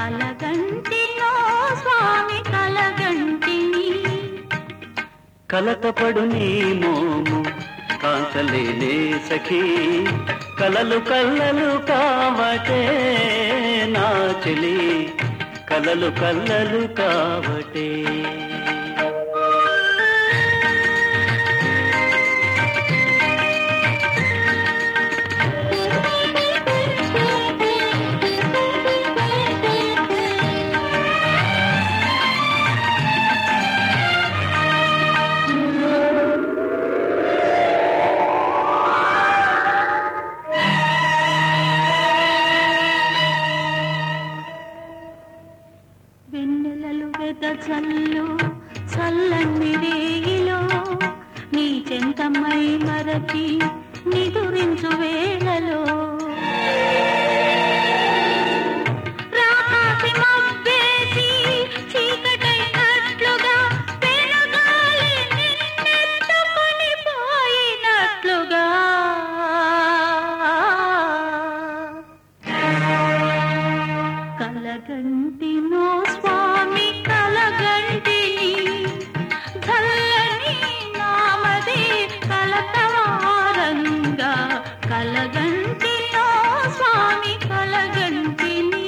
కలగంటిలో స్వామి కలగంటిని కలతపడు నీ మోము కాంతలేనే సఖీ కలలు కల్లలు కావటే నా చెలి కలలు కల్లలు కావటే వెన్నెలలు వెదజల్లు చల్లని రేగిలో నీ చెంతమై మరచి నిదురించు వేళలో రాకాసి మబ్బేసి చీకటైనట్లుగా పెనుగాలి నిన్నెత్తుకొని పోయినట్లుగా కలగంటినో స్వామి కలగంటిని చల్లని నామది కలతవారంగా కలగంటినో స్వామి కలగంటిని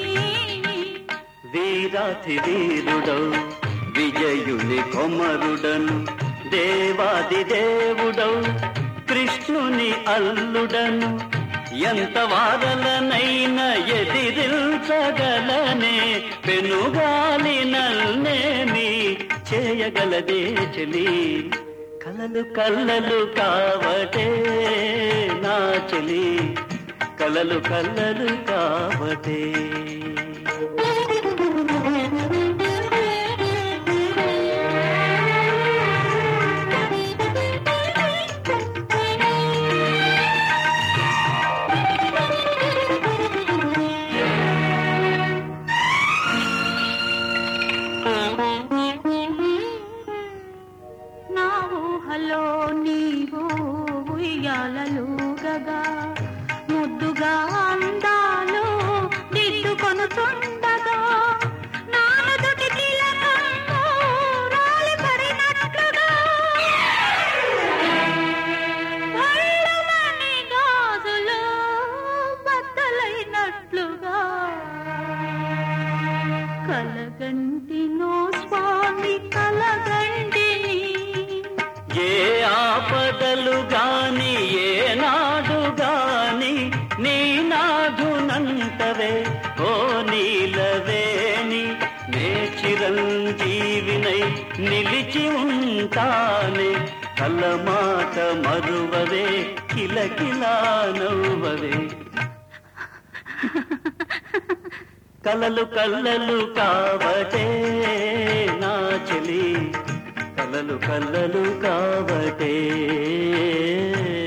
వీరాతి వీరుడౌ విజయుని కొమరుడను దేవాది దేవుడౌ కృష్ణుని అల్లుడను ఎంత వారలనైనా ఎదిరించగలనే పెనుగాలి నల్నేమి చేయగలదే చెలి కలలు కల్లలు కావటే నా చెలి కలలు కల్లలు కావటే నా ఊహలో నీవు ఉయ్యాలలుగగా ముద్దుగా అందాలు దిద్దుకొనుతుండగా నానుదుటి తిలకము రాలిపడినట్లుగా పళ్ళమని గాజులు బద్దలైనట్లుగా కలగంటినో స్వామి కలగంటిని ఏ ఆపదలు గాని ఏ నాడు గాని నీ నాథునంతవే ఓ నీలవేణి నే చిరంజీవినై నిలిచి ఉంటానే కలమాట మరువవే కిలకిలా నవ్వవే కలలు కల్లలు కావటే నా చెలి కలలు కల్లలు కావటే